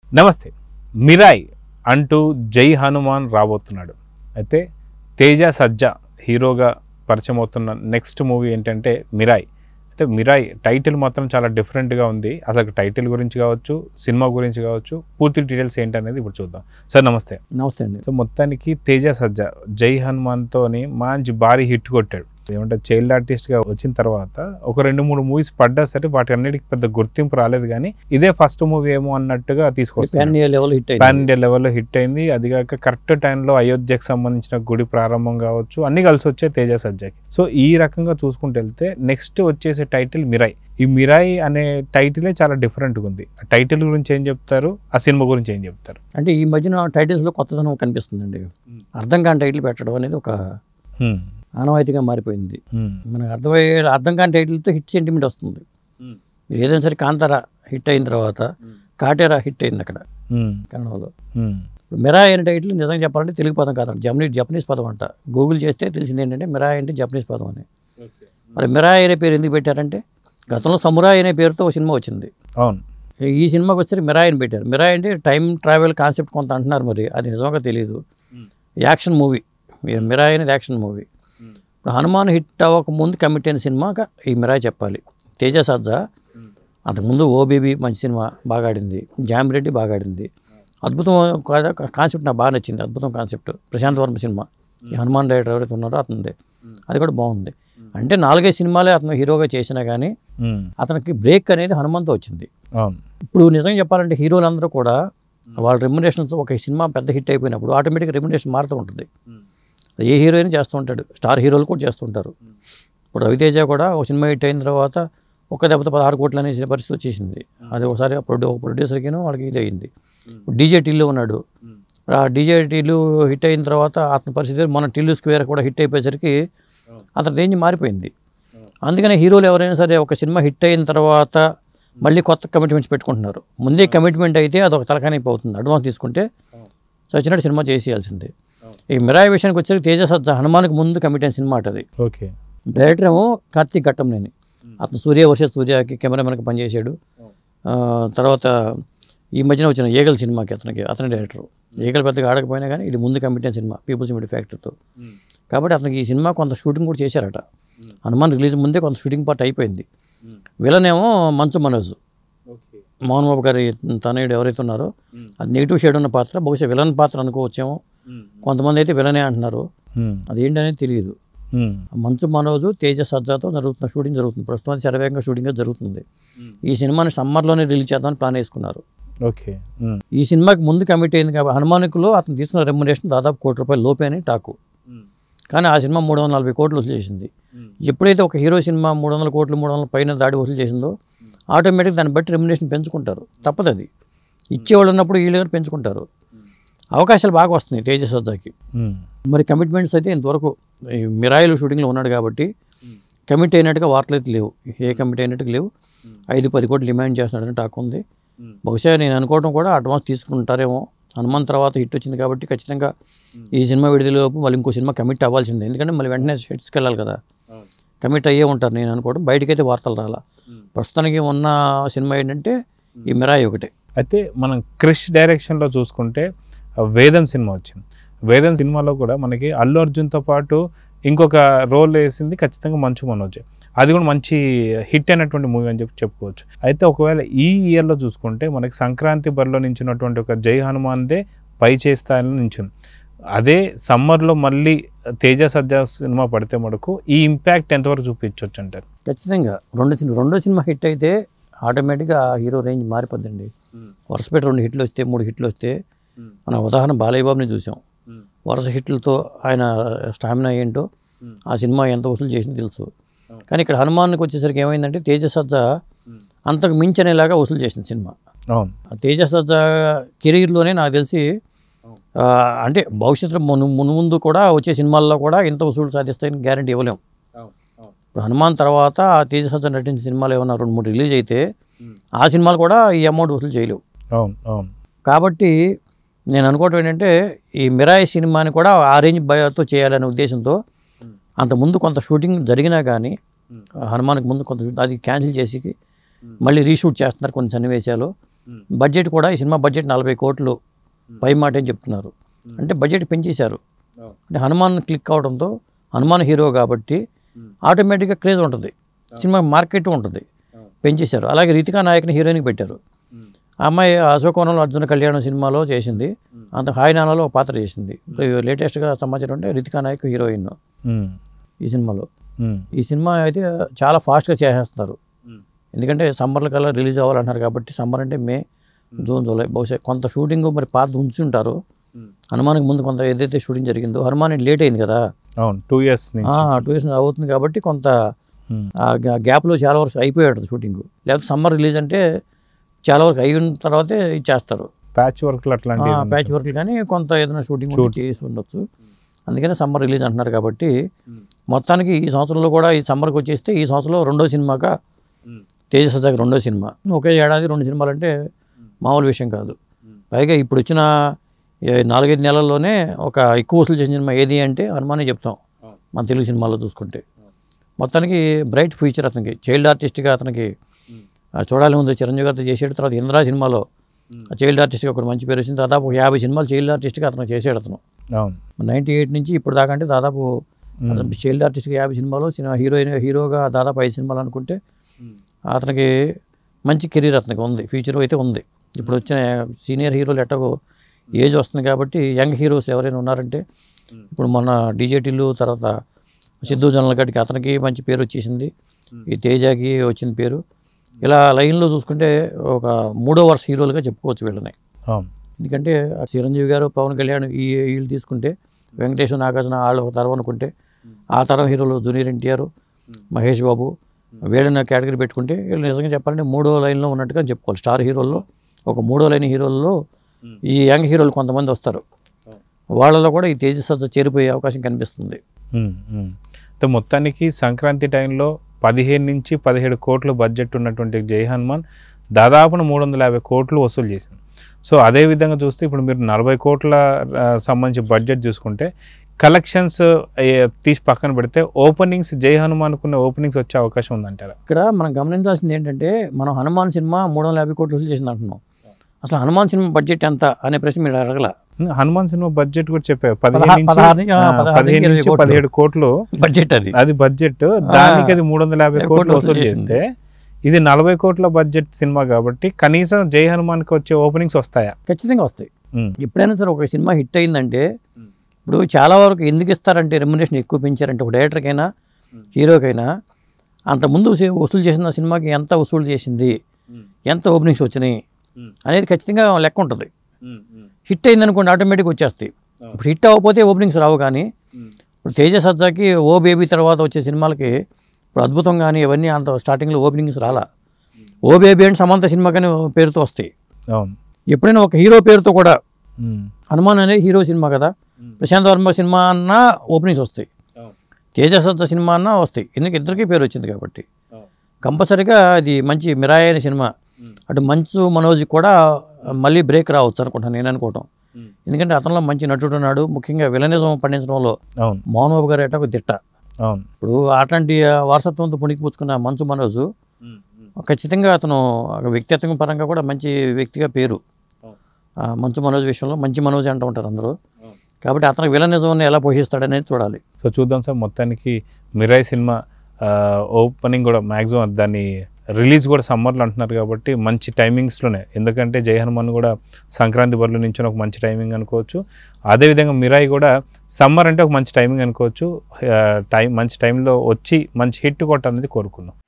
నమస్తే మిరాయ్ అంటూ జై హనుమాన్ రాబోతున్నాడు అయితే తేజ సజ్జా హీరోగా పరిచయం అవుతున్న నెక్స్ట్ మూవీ ఏంటంటే మిరాయ్ అయితే మిరాయ్ టైటిల్ మాత్రం చాలా డిఫరెంట్గా ఉంది అసలు టైటిల్ గురించి కావచ్చు సినిమా గురించి కావచ్చు పూర్తి డీటెయిల్స్ ఏంటనేది ఇప్పుడు చూద్దాం సార్ నమస్తే నమస్తే అండి సో మొత్తానికి తేజ సజ్జా జై హనుమాన్తోని మంచి భారీ హిట్ కొట్టాడు ఏమంటే చైల్డ్ ఆర్టిస్ట్గా వచ్చిన తర్వాత ఒక రెండు మూడు మూవీస్ పడ్డా సరే వాటి అన్నిటికి పెద్ద గుర్తింపు రాలేదు కానీ ఇదే ఫస్ట్ మూవీ ఏమో అన్నట్టుగా పాన్ తీసుకొస్తాను ఇండియా లెవెల్ హిట్ పాన్ అయింది ఇండియా లెవెల్లో హిట్ అయింది అది కాక కరెక్ట్ టైంలో అయోధ్యకు సంబంధించిన గుడి ప్రారంభం కావచ్చు అన్ని కలిసి వచ్చే తేజ సజ్జాకి సో ఈ రకంగా చూసుకుంటూ వెళ్తే నెక్స్ట్ వచ్చేసే టైటిల్ మిరాయ్ ఈ మిరాయ్ అనే టైటిలే చాలా డిఫరెంట్గా ఉంది ఆ టైటిల్ గురించి ఏం చెప్తారు ఆ సినిమా గురించి ఏం చెప్తారు అంటే ఈ మధ్యన టైటిల్స్ లో కొత్తదనం కనిపిస్తుందండి అర్థం కాని టైటిల్ పెట్టడం అనేది ఒక హ్మ్. ఆనవాయితీగా మారిపోయింది హ్మ్. మనకు అర్థమయ్యే అర్థం కాని టైటిల్తో హిట్ సెంటిమెంట్ వస్తుంది మీరు ఏదైనా సరే కాంతారా హిట్ అయిన తర్వాత కాటేరా హిట్ అయింది అక్కడ హ్మ్. కన్నడలో హ్మ్. ఇప్పుడు మిరా అనే టైటిల్ నిజంగా చెప్పాలంటే తెలుగు పదం కాదంట జపనీస్ జపనీస్ పదం అంట గూగుల్ చేస్తే తెలిసింది ఏంటంటే మిరా అంటే జపనీస్ పదం అని మరి మిరా అనే పేరు ఎందుకు పెట్టారంటే గతంలో సమురాయ్ అనే పేరుతో ఒక సినిమా వచ్చింది అవును ఈ సినిమాకి వచ్చి మిరాయ్ అని పెట్టారు మిరాయ్ అంటే టైం ట్రావెల్ కాన్సెప్ట్ కొంత అంటున్నారు మరి అది నిజంగా తెలియదు యాక్షన్ మూవీ మిరాయ్ అనేది యాక్షన్ మూవీ ఇప్పుడు హనుమాన్ హిట్ అవ్వక ముందు కమిట్ అయిన సినిమాగా ఈ మిరాయ్ చెప్పాలి తేజ సజ్జా అంతకుముందు ఓబీబీ మంచి సినిమా బాగా ఆడింది జామిరెడ్డి బాగా ఆడింది అద్భుతం కాన్సెప్ట్ నాకు బాగా నచ్చింది అద్భుతం కాన్సెప్ట్ ప్రశాంత్ వర్మ సినిమా ఈ హనుమాన్ డైరెక్టర్ ఎవరైతే ఉన్నారో అతనిది అది కూడా బాగుంది అంటే నాలుగైదు సినిమాలే అతను హీరోగా చేసినా కానీ హ్మ్. అతనికి బ్రేక్ అనేది హనుమాన్తో వచ్చింది అవును ఇప్పుడు నిజంగా చెప్పాలంటే హీరోలందరూ కూడా వాళ్ళ రెమ్యునేషన్స్ ఒక సినిమా పెద్ద హిట్ అయిపోయినప్పుడు ఆటోమేటిక్గా రెమ్యునేషన్ మారుతూ ఉంటుంది ఏ హీరోయిన్ చేస్తూ ఉంటాడు స్టార్ హీరోలు కూడా చేస్తుంటారు ఇప్పుడు రవితేజ కూడా ఒక సినిమా హిట్ అయిన తర్వాత ఒక్క దెబ్బతో పదహారు కోట్లు అనే పరిస్థితి వచ్చేసింది అది ఒకసారి ప్రొడ్యూ ఒక ప్రొడ్యూసర్కిను వాళ్ళకి ఇది అయింది డీజే టిల్లు ఉన్నాడు ఆ డీజే టిల్లు హిట్ అయిన తర్వాత అతని పరిస్థితి వేరు. మన టిల్లు స్క్వేర్ కూడా హిట్ అయిపోయేసరికి అతని రేంజ్ మారిపోయింది అందుకనే హీరోలు ఎవరైనా సరే ఒక సినిమా హిట్ అయిన తర్వాత మళ్ళీ కొత్త కమిట్మెంట్స్ పెట్టుకుంటున్నారు ముందే కమిట్మెంట్ అయితే అది ఒక తలకానిపు అవుతుంది అడ్వాన్స్ తీసుకుంటే చచ్చినట్టు సినిమా చేసేయాల్సిందే ఈ మిరాయి విషయానికి వచ్చేసరికి తేజ సజ్జ హనుమాన్కి ముందు కమిట్ అయిన సినిమా అటది ఓకే డైరెక్టర్ ఏమో కార్తీక్ ఘట్టంనేని అతను సూర్య వర్సెస్ సూర్యకి కెమెరామెన్కి పనిచేశాడు ఆ, తర్వాత ఈ మధ్యన వచ్చిన ఏగల్ సినిమాకి అతనికి అతని డైరెక్టర్ ఏగల్ పెద్దగా ఆడకపోయినా కానీ ఇది ముందు కమిట్ అయిన సినిమా పీపుల్స్ మీడియా ఫ్యాక్టరీతో కాబట్టి అతనికి ఈ సినిమా కొంత షూటింగ్ కూడా చేశారట హనుమాన్ రిలీజ్ ముందే కొంత షూటింగ్ పార్ట్ అయిపోయింది విలన్ ఏమో మంచు మనోజ్ ఓకే మోహన్ బాబు గారి తనయుడు ఎవరైతే ఉన్నారో అది నెగిటివ్ షేడ్ ఉన్న పాత్ర బహుశా విలన్ పాత్ర అనుకోవచ్చేమో కొంతమంది అయితే విలనే అంటున్నారు హ్మ్. అది ఏంటనేది తెలియదు హ్మ్. మంచు మనోజు తేజ సజ్జాతో జరుగుతున్న షూటింగ్ జరుగుతుంది ప్రస్తుతం శరవేగంగా షూటింగ్ జరుగుతుంది ఈ సినిమాని సమ్మర్లోనే రిలీజ్ చేద్దామని ప్లాన్ వేసుకున్నారు ఓకే హ్మ్. ఈ సినిమాకి ముందు కమిట్ అయింది కాబట్టి హనుమానికులో అతను తీసుకున్న రెమ్యునేషన్ దాదాపు కోటి రూపాయలు లోపే అని టాకు కానీ ఆ సినిమా మూడు వందల నలభై కోట్లు వసూలు చేసింది ఎప్పుడైతే ఒక హీరో సినిమా మూడు వందల కోట్లు మూడు వందల పైన దాడి వసూలు చేసిందో ఆటోమేటిక్ దాన్ని బట్టి రెమ్యునేషన్ పెంచుకుంటారు తప్పదు అది ఇచ్చేవాళ్ళు ఉన్నప్పుడు వీళ్ళు గారు పెంచుకుంటారు అవకాశాలు బాగా వస్తున్నాయి తేజ సజ్జాకి హ్మ్. మరి కమిట్మెంట్స్ అయితే ఇంతవరకు ఈ మిరాయిలు షూటింగ్లో ఉన్నాడు కాబట్టి కమిట్ అయినట్టుగా వార్తలు అయితే లేవు ఏ కమిట్ అయినట్టుగా లేవు ఐదు పది కోట్లు డిమాండ్ చేస్తున్నాడని టాక్ ఉంది బహుశా నేను అనుకోవడం కూడా అడ్వాన్స్ తీసుకుంటారేమో హనుమాన్ తర్వాత హిట్ వచ్చింది కాబట్టి ఖచ్చితంగా ఈ సినిమా విడుదలలోపు మళ్ళీ ఇంకో సినిమా కమిట్ అవ్వాల్సిందే ఎందుకంటే మళ్ళీ వెంటనే సెట్స్కి వెళ్ళాలి కదా కమిట్ అయ్యే ఉంటారు నేను అనుకోవడం బయటకైతే వార్తలు రాలా ప్రస్తుతానికి ఉన్న సినిమా ఏంటంటే ఈ మిరాయి ఒకటే అయితే మనం క్రిష్ డైరెక్షన్లో చూసుకుంటే ఆ వేదం సినిమా వచ్చింది వేదం సినిమాలో కూడా మనకి అల్లు అర్జున్తో పాటు ఇంకొక రోల్ వేసింది ఖచ్చితంగా మంచు మనోజ్ అది కూడా మంచి హిట్ అయినటువంటి మూవీ అని చెప్పి చెప్పుకోవచ్చు అయితే ఒకవేళ ఈ ఇయర్లో చూసుకుంటే మనకి సంక్రాంతి బరిలో నించినటువంటి ఒక జై హనుమాన్దే పై చేస్తాయని నించింది అదే సమ్మర్లో మళ్ళీ తేజ సజ్జా సినిమా పడితే మనకు ఈ ఇంపాక్ట్ ఎంతవరకు చూపించవచ్చు అంటారు ఖచ్చితంగా రెండో సినిమా రెండో సినిమా హిట్ అయితే ఆటోమేటిక్గా ఆ హీరో రేంజ్ మారిపోద్దండి వరుస పెట్టి రెండు హిట్లు వస్తే మూడు హిట్లు వస్తే మన ఉదాహరణ బాలయ్య బాబుని చూసాం వరుస హిట్లతో ఆయన స్టామినా ఏంటో ఆ సినిమా ఎంత వసూలు చేసిందో తెలుసు కానీ ఇక్కడ హనుమాన్కి వచ్చేసరికి ఏమైందంటే తేజ సజ్జ అంతకు మించనేలాగా వసూలు చేసింది సినిమా అవును ఆ తేజ సజ్జ కెరీర్లోనే నాకు తెలిసి ఆ, అంటే భవిష్యత్తులో మును మును ముందు కూడా వచ్చే సినిమాల్లో కూడా ఇంత వసూలు సాధిస్తాయని గ్యారంటీ ఇవ్వలేం ఇప్పుడు హనుమాన్ తర్వాత ఆ తేజ సజ్జ నటించిన సినిమాలు ఏమన్నా రెండు మూడు రిలీజ్ అయితే ఆ సినిమాలు కూడా ఈ అమౌంట్ వసూలు చేయలేవు అవును అవును కాబట్టి నేను అనుకోవటం ఏంటంటే ఈ మిరాయి సినిమాని కూడా ఆ రేంజ్ భయతో చేయాలనే ఉద్దేశంతో అంత ముందు కొంత షూటింగ్ జరిగినా కానీ హనుమాన్కి ముందు కొంత షూట్- అది క్యాన్సిల్ చేసి మళ్ళీ రీషూట్ చేస్తున్నారు కొన్ని సన్నివేశాలు బడ్జెట్ కూడా ఈ సినిమా బడ్జెట్ నలభై కోట్లు పై మాట అని చెప్తున్నారు అంటే బడ్జెట్ పెంచేశారు అంటే హనుమాన్ క్లిక్ అవడంతో హనుమాన్ హీరో కాబట్టి ఆటోమేటిక్గా క్రేజ్ ఉంటుంది సినిమా మార్కెట్ ఉంటుంది పెంచేశారు అలాగే రితికా నాయక్ని హీరోయిన్కి పెట్టారు ఆ అమ్మాయి అశోకవనంలో అర్జున కళ్యాణం సినిమాలో చేసింది అంత హాయ్ నానాలో ఒక పాత్ర చేసింది ఇప్పుడు లేటెస్ట్గా సమాచారం అంటే రితికా నాయక్ హీరోయిన్ ఉమ్, ఈ సినిమాలో ఉమ్, ఈ సినిమా అయితే చాలా ఫాస్ట్గా చేసేస్తున్నారు ఎందుకంటే సమ్మర్ల కల్లా రిలీజ్ అవ్వాలంటున్నారు కాబట్టి సమ్మర్ అంటే మే జూన్ జూలై బహుశా కొంత షూటింగ్ మరి పాత ఉంచుంటారు హనుమాన్కి ముందు కొంత ఏదైతే షూటింగ్ జరిగిందో హనుమాన్ లేట్ అయింది కదా అవును టూ ఇయర్స్ నుంచి టూ ఇయర్స్ అవుతుంది కాబట్టి కొంత ఉమ్, ఆ గ్యా- గ్యాప్లో చాలా వరకు అయిపోయి ఉంటుంది షూటింగ్ లేకపోతే సమ్మర్ రిలీజ్ అంటే చాలా వరకు అయిన తర్వాతే ఇచ్చేస్తారు ప్యాచ్ వర్క్లు అట్లాంటివి ప్యాచ్ వర్క్ కానీ కొంత ఏదైనా షూటింగ్ ఉంటే చేసి ఉండొచ్చు అందుకనే సమ్మర్ రిలీజ్ అంటున్నారు కాబట్టి మొత్తానికి ఈ సంవత్సరంలో కూడా ఈ సమ్మర్కి వచ్చేస్తే ఈ సంవత్సరంలో రెండో సినిమాగా తేజ సజాకి రెండో సినిమా ఒకే ఏడాది రెండు సినిమాలు అంటే మామూలు విషయం కాదు పైగా ఇప్పుడు వచ్చిన ఏ నాలుగైదు నెలల్లోనే ఒక ఎక్కువ వసూలు చేసిన సినిమా ఏది అంటే హనుమానే చెప్తాం మన తెలుగు సినిమాలో చూసుకుంటే మొత్తానికి బ్రైట్ ఫ్యూచర్ అతనికి చైల్డ్ ఆర్టిస్ట్గా అతనికి ఆ చూడాలి ముందు చిరంజీవి గారితో చేసాడు తర్వాత ఇంద్రా సినిమాలో ఆ చైల్డ్ ఆర్టిస్ట్గా ఒక మంచి పేరు వచ్చింది దాదాపు ఒక యాభై సినిమాలు చైల్డ్ ఆర్టిస్ట్గా అతను చేసాడు అతను అవును నైంటీ ఎయిట్ నుంచి ఇప్పుడు దాకా అంటే దాదాపు అతను చైల్డ్ ఆర్టిస్ట్గా యాభై సినిమాలు సినిమా హీరోయిన్ హీరోగా దాదాపు ఐదు సినిమాలు అనుకుంటే అతనికి మంచి కెరీర్ అతనికి ఉంది ఫ్యూచర్ అయితే ఉంది ఇప్పుడు వచ్చిన సీనియర్ హీరోలు ఎట్టగో ఏజ్ వస్తుంది కాబట్టి యంగ్ హీరోస్ ఎవరైనా ఉన్నారంటే ఇప్పుడు మొన్న డీజేటీలు తర్వాత సిద్ధు జనల్గడ్కి అతనికి మంచి పేరు వచ్చేసింది ఈ తేజకి వచ్చిన పేరు ఇలా లైన్లో చూసుకుంటే ఒక మూడో వర్ష హీరోలుగా చెప్పుకోవచ్చు వీళ్ళని అవును ఎందుకంటే ఆ చిరంజీవి గారు పవన్ కళ్యాణ్ ఈ వీళ్ళు తీసుకుంటే వెంకటేష్ నాగార్జున వాళ్ళు ఒక తరం అనుకుంటే ఆ తరం హీరోలు జూనియర్ ఎన్టీఆర్ మహేష్ బాబు వీళ్ళని కేటగిరీ పెట్టుకుంటే వీళ్ళు నిజంగా చెప్పాలంటే మూడో లైన్లో ఉన్నట్టుగా చెప్పుకోవాలి స్టార్ హీరోల్లో ఒక మూడో లైన్ హీరోల్లో ఈ యంగ్ హీరోలు కొంతమంది వస్తారు వాళ్ళలో కూడా ఈ తేజస్ చేరిపోయే అవకాశం కనిపిస్తుంది ఉమ్, ఉమ్. అంటే మొత్తానికి సంక్రాంతి టైంలో పదిహేను నుంచి పదిహేడు కోట్ల బడ్జెట్ ఉన్నటువంటి జై హనుమాన్ దాదాపున మూడు వందల యాభై కోట్లు వసూలు చేసింది సో అదే విధంగా చూస్తే ఇప్పుడు మీరు నలభై కోట్ల ఆ, సంబంధించి బడ్జెట్ చూసుకుంటే కలెక్షన్స్ తీసి పక్కన పెడితే ఓపెనింగ్స్ జై హనుమాన్కున్న ఓపెనింగ్స్ వచ్చే అవకాశం ఉందంటారా ఇక్కడ మనం గమనించాల్సింది ఏంటంటే మనం హనుమాన్ సినిమా మూడు వందల యాభై కోట్లు వసూలు చేసింది అంటున్నాం అసలు హనుమాన్ సినిమా బడ్జెట్ ఎంత అనే ప్రశ్న మీరు అడగల ఉమ్, హనుమాన్ సినిమా బడ్జెట్ కూడా చెప్పారు పదిహేను పదహా- నుంచి పదహారు నుంచి- ఆ, ఆ, పదహారు పదిహేను నుంచి నుంచి ఇరవై కోట్లు. పదిహేడు కోట్లు బడ్జెట్ అది అది బడ్జెట్ దానికి అది మూడు వందల యాభై యాభై కోట్లు కోట్లు వసూలు వసూలు చేస్తే ఇది నలభై కోట్ల బడ్జెట్ సినిమా కాబట్టి కనీసం జై హనుమాన్కి వచ్చే ఓపెనింగ్స్ వస్తాయా ఖచ్చితంగా వస్తాయి ఉమ్, ఎప్పుడైనా సరే ఒక సినిమా హిట్ అయిందంటే ఇప్పుడు చాలా వరకు ఎందుకు ఇస్తారంటే రెమ్యునేషన్ ఎక్కువ పెంచారంటే ఒక డైరెక్టర్కైనా హీరోకైనా అంత ముందు వసూ- వసూలు చేసిన సినిమాకి ఎంత వసూలు చేసింది ఎంత ఓపెనింగ్స్ వచ్చినాయి అనేది ఖచ్చితంగా లెక్క ఉంటుంది హిట్ అయిందనుకోండి ఆటోమేటిక్ వచ్చేస్తాయి ఇప్పుడు హిట్ అవ్వకపోతే ఓపెనింగ్స్ రావు కానీ ఇప్పుడు తేజ సజ్జాకి ఓ బేబీ తర్వాత వచ్చే సినిమాలకి ఇప్పుడు అద్భుతం కానీ ఇవన్నీ అంత స్టార్టింగ్లో ఓపెనింగ్స్ రాలా ఓ బేబీ అండ్ సమంత సినిమా కానీ పేరుతో వస్తాయి అవును ఎప్పుడైనా ఒక హీరో పేరుతో కూడా ఉమ్, హనుమాన్ అనేది హీరో సినిమా కదా ప్రశాంత్ వర్మ సినిమా అన్న ఓపెనింగ్స్ వస్తాయి తేజ సత్త సినిమా అన్న వస్తాయి ఎందుకు ఇద్దరికీ పేరు వచ్చింది కాబట్టి కంపల్సరీగా అది మంచి మిరాయి అయిన సినిమా అటు మంచు మనోజ్ కూడా మళ్ళీ బ్రేక్ రావచ్చు అనుకుంటాను నేను అనుకోవటం ఎందుకంటే అతనిలో మంచి నటుడు ఉన్నాడు ముఖ్యంగా విలనిజం పండించడంలో అవును మోహన్ బాబు గారు ఎట్టకు దిట్ట అవును ఇప్పుడు అట్లాంటి వారసత్వంతో పుణికిపుచ్చుకున్న మంచు మనోజు ఖచ్చితంగా అతను ఒక వ్యక్తిత్వం పరంగా కూడా మంచి వ్యక్తిగా పేరు ఆ, మంచు మనోజ్ విషయంలో మంచి మనోజ్ అంటూ ఉంటారు అందరూ కాబట్టి అతను విలనిజం ఎలా పోషిస్తాడనేది చూడాలి సో చూద్దాం సార్ మొత్తానికి మిరాయ్ సినిమా ఓపెనింగ్ కూడా మ్యాక్సిమం దాన్ని రిలీజ్ కూడా సమ్మర్లో అంటున్నారు కాబట్టి మంచి టైమింగ్స్లోనే ఎందుకంటే జై హనుమాన్ కూడా సంక్రాంతి బరులు నుంచి ఒక మంచి టైమింగ్ అనుకోవచ్చు అదేవిధంగా మిరాయి కూడా సమ్మర్ అంటే ఒక మంచి టైమింగ్ అనుకోవచ్చు ఆ, టైం మంచి టైంలో వచ్చి మంచి హిట్ కొట్టాలనేది కోరుకుందాం